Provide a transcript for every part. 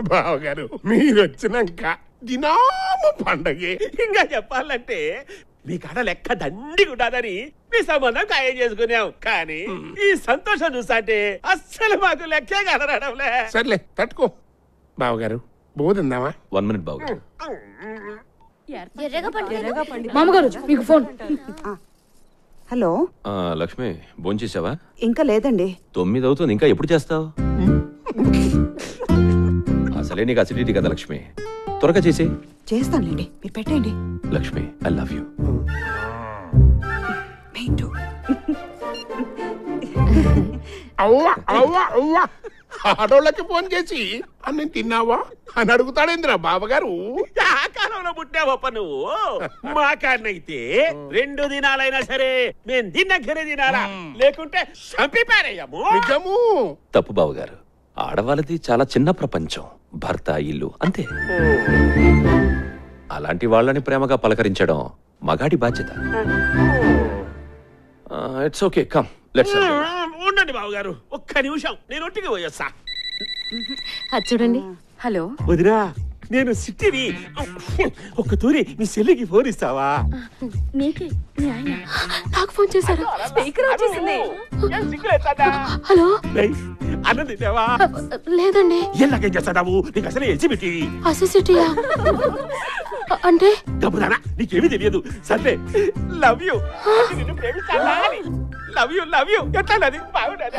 బావగారు మీరు వచ్చినాక దినాము పండగే ఇంకా చెప్పాలంటే మీ కాడ లెక్క దండిగా ఉండాలని మీ సంబంధం ఖాయం చేసుకున్నాం కానీ ఈ సంతోషం చూసాంటే అస్సలు మాకు లెక్కే కనరాడంలే సర్లే తట్టుకో బావగారు బోధిందామా వన్ మినిట్ బాబు మామగారు మీకు ఫోన్ హలో ఆ, లక్ష్మి భోంచేసావా ఇంకా లేదండి తొమ్మిది అవుతుంది ఇంకా ఎప్పుడు చేస్తావు అసలే నీకు అసిడిటీ కదా లక్ష్మి త్వరగా చేసి చేస్తానులేండి మీరు పెట్టండి Lakshmi I love you Me too. అవ్వా అవ్వా అవ్వా ఆడోళ్ళకి ఫోన్ చేసి అన్నం తిన్నావా అని అడుగుతాడేంద్రా బావగారు ఆ కాలంలో పుట్టావప్ప నువ్వు మా కాడనైతే రెండు దినాలైనా సరే మేము తిన్నక్కరే తినాలా లేకుంటే చంపి పారేయము నిజము తప్పు బావగారు ఆడవాళ్ళది చాలా చిన్న ప్రపంచం భర్త ఇల్లు అంతే అలాంటి వాళ్ళని ప్రేమగా పలకరించడం మగాడి బాధ్యత ఇట్స్ ఓకే కమ్ లెట్స్ ఉండండి బావగారు ఒక్క నిమిషం నేను ఒట్టికి పోయొస్తా అది చూడండి హలో వదినా నేను సిట్టిని ఒక్క తూరి మీ చెల్లికి ఫోన్ ఇస్తావా నీకే మీ ఆయన నాకు ఫోన్ చేశారు స్పీకర్ వచ్చేసింది ఏం సిగ్గులేస్తుందా? హలో రేయ్, అన్నం తింటావా లేదండి ఎలాగేం చేస్తాడావు నీకు అసలు ఎసిబిటి అసిసిటీయా అంటే డబ్బుదానా నీకేమీ తెలియదు సర్లే లవ్ యూ నిన్ను ప్రేమిస్తానా అని లవ్ యూ లవ్ యూ ఎట్లా అది బాగుండదా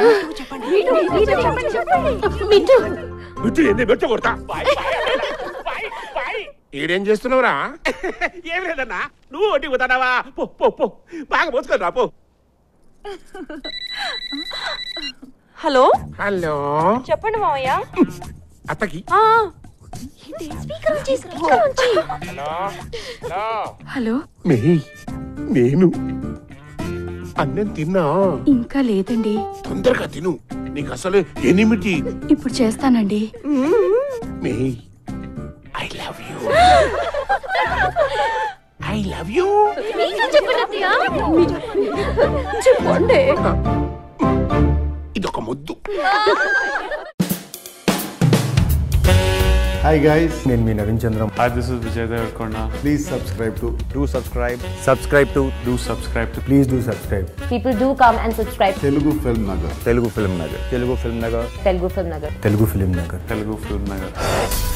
మిట్టు బిట్టు ఎన్ని మెట్ట కొడతా బాయ్ బాయ్ బాయ్ ఈడేం చేస్తున్నావురా ఏం లేదన్నా నువ్వు ఒట్టి పోతాడావా పో పో పో బాగా మోసుకొని రా పో హలో హలో చెప్పండి మావయ్య అత్తకి స్పీకర్ వచ్చి స్పీకర్ వచ్చి హలో మే నేను అన్నం తిన్నా ఇంకా లేదండి తొందరగా తిను నీకు అసలు ఎనిమిది ఇప్పుడు చేస్తానండి may I love you I love you చెప్పండి ఇదొక ముద్దు హాయ్ గైస్ నేను మీ Naveen Chandram Hi, this is Vijay Devarkonda. Please subscribe to do subscribe Subscribe to do subscribe to please do subscribe People do come and subscribe to Telugu Film Nagar Telugu Film Nagar Telugu Film Nagar Telugu Film Nagar. Telugu Film Nagar Telugu Film Nagar.